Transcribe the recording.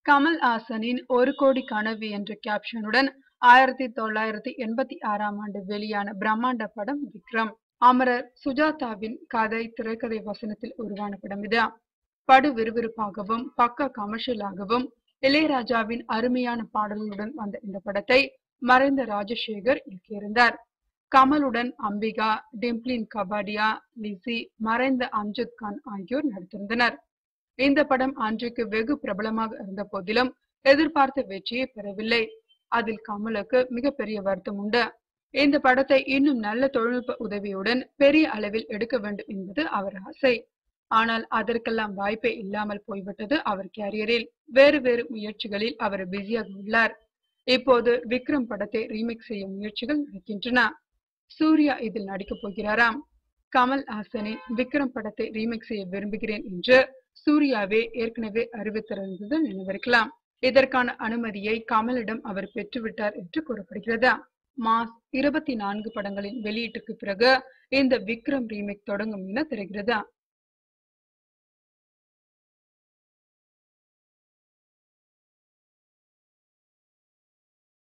கமல் ஹாசனின் ஒரு கோடி கனவு என்ற கேப்ஷனுடன் ஆயிரத்தி தொள்ளாயிரத்தி எண்பத்தி ஆறாம் ஆண்டு வெளியான பிரம்மாண்ட படம் விக்ரம் அமரர் சுஜாதாவின் கதை திரைக்கதை வசனத்தில் உருவான படம் இது படு விறுவிறுப்பாகவும் பக்க கமர்ஷியலாகவும் இளையராஜாவின் அருமையான பாடல்களுடன் வந்த இந்த படத்தை மறைந்த ராஜசேகர் இயக்கியிருந்தார் கமலுடன் அம்பிகா டிம்ப்ளின் கபாடியா லிசி மறைந்த அம்ஜத் கான் ஆகியோர் நடித்திருந்தனர் இந்த படம் அன்றைக்கு வெகு பிரபலமாக இருந்த போதிலும் எதிர்பார்த்த வெற்றியை பெறவில்லை அதில் கமலுக்கு மிகப்பெரிய வருத்தம் உண்டு இந்த படத்தை இன்னும் நல்ல தொழில்நுட்ப உதவியுடன் பெரிய அளவில் எடுக்க வேண்டும் என்பது அவர் ஆசை ஆனால் அதற்கெல்லாம் வாய்ப்பே இல்லாமல் போய்விட்டது அவர் கேரியரில் வேறு வேறு முயற்சிகளில் அவர் பிஸியாக உள்ளார் இப்போது விக்ரம் படத்தை ரீமேக் செய்யும் முயற்சிகள் நடக்கின்றன சூர்யா இதில் நடிக்கப் போகிறாராம் கமல் ஹாசனின் விக்ரம் படத்தை ரீமேக் செய்ய விரும்புகிறேன் என்று சூர்யாவே ஏற்கனவே அறிவித்திருந்தது நினைவிருக்கலாம் இதற்கான அனுமதியை கமலிடம் அவர் பெற்றுவிட்டார் என்று கூறப்படுகிறது மாஸ் இருபத்தி நான்கு படங்களின் வெளியீட்டுக்கு பிறகு இந்த விக்ரம் ரீமேக் தொடங்கும் என தெரிகிறது